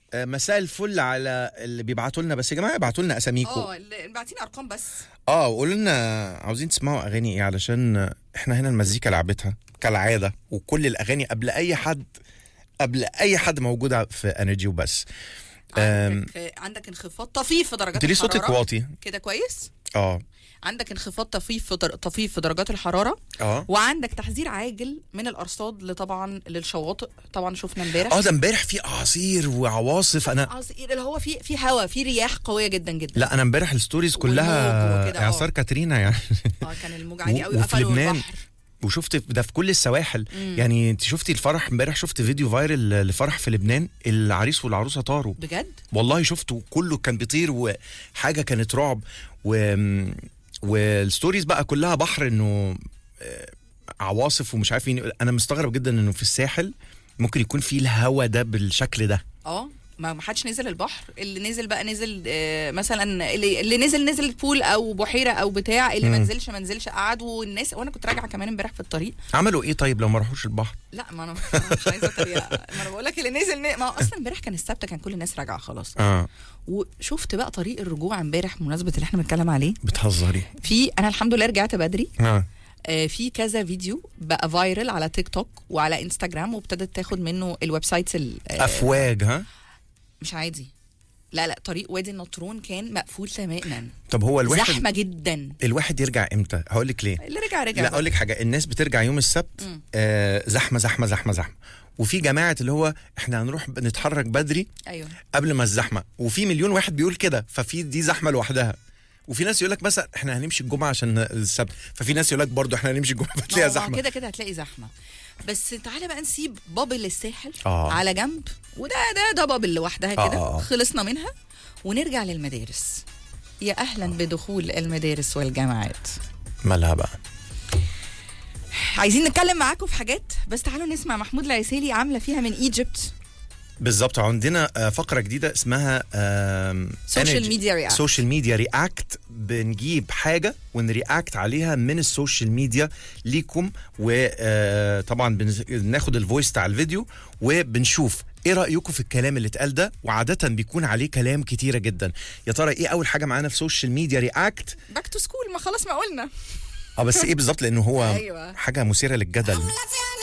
آه، مساء الفل على اللي بيبعتوا لنا بس يا جماعه ابعتوا لنا اساميكم اه ال- باعتين ارقام بس اه وقولوا لنا عاوزين تسمعوا اغاني ايه علشان احنا هنا المزيكا لعبتها كالعاده وكل الاغاني قبل اي حد قبل اي حد موجوده في انرجي وبس أم، عندك عندك انخفاض طفيف في درجات انت ليه صوتك الحراره واطي كده كويس اه عندك انخفاض طفيف في در... طفيف في درجات الحراره اه وعندك تحذير عاجل من الارصاد لطبعا للشواطئ طبعا شفنا امبارح اه ده امبارح في اعاصير وعواصف انا عصير اللي هو في في هواء في رياح قويه جدا جدا لا انا امبارح الستوريز والموج كلها وكده، اه. اعصار كاترينا يعني اه كان الموج عالي و- قوي وفي قفلوا لبنان البحر وشفت ده في كل السواحل يعني انت شفتي الفرح امبارح شفت فيديو فايرل لفرح في لبنان العريس والعروسه طاروا بجد والله شفته كله كان بيطير وحاجه كانت رعب و والستوريز بقى كلها بحر انه آه، عواصف ومش عارف مين انا مستغرب جدا انه في الساحل ممكن يكون في الهوا ده بالشكل ده اه ما ما حدش نزل البحر اللي نزل بقى نزل آه، مثلا اللي, اللي نزل نزل بول او بحيره او بتاع اللي ما مم. نزلش ما نزلش قعد والناس وانا كنت راجعه كمان امبارح في الطريق عملوا ايه طيب لو ما راحوش البحر لا ما انا أنا مش عايزه اتريق ما انا بقول لك اللي نزل ن- ما هو اصلا امبارح كان السبت كان كل الناس راجعه خلاص اه وشفت بقى طريق الرجوع امبارح بمناسبه اللي احنا بنتكلم عليه بتهزري في انا الحمد لله رجعت بدري اه آه، في كذا فيديو بقى فايرل على تيك توك وعلى انستجرام وابتدت تاخد منه الويب سايتس ال- آه، افواج ها مش عادي لا لا طريق وادي النطرون كان مقفول تماما طب هو الواحد زحمه جدا الواحد يرجع امتى هقول لك ليه اللي رجع رجع لا بقى. اقول لك حاجه الناس بترجع يوم السبت مم. آه زحمه زحمه زحمه زحمه وفي جماعه اللي هو احنا هنروح نتحرك بدري ايوه قبل ما الزحمه وفي مليون واحد بيقول كده ففي دي زحمه لوحدها وفي ناس يقول لك مثلا احنا هنمشي الجمعه عشان السبت ففي ناس يقول لك برضه احنا هنمشي الجمعه ما فتلاقيها هو زحمه كده كده هتلاقي زحمه بس تعالى بقى نسيب بابل الساحل آه. على جنب وده ده ده بابل لوحدها آه، كده آه، آه. خلصنا منها ونرجع للمدارس يا اهلا بدخول المدارس والجامعات مالها بقى عايزين نتكلم معاكم في حاجات بس تعالوا نسمع محمود العسيلي عامله فيها من ايجيبت بالظبط عندنا آه، فقره جديده اسمها Social media react. سوشيال ميديا رياكت بنجيب حاجه ونرياكت عليها من السوشيال ميديا ليكم وطبعا بناخد الفويس بتاع الفيديو وبنشوف ايه رايكم في الكلام اللي اتقال ده وعاده بيكون عليه كلام كتيره جدا يا ترى ايه اول حاجه معانا في سوشيال ميديا رياكت باك تو سكول ما خلاص ما قلنا اه بس ايه بالظبط لانه هو أيوة. حاجه مثيره للجدل Let's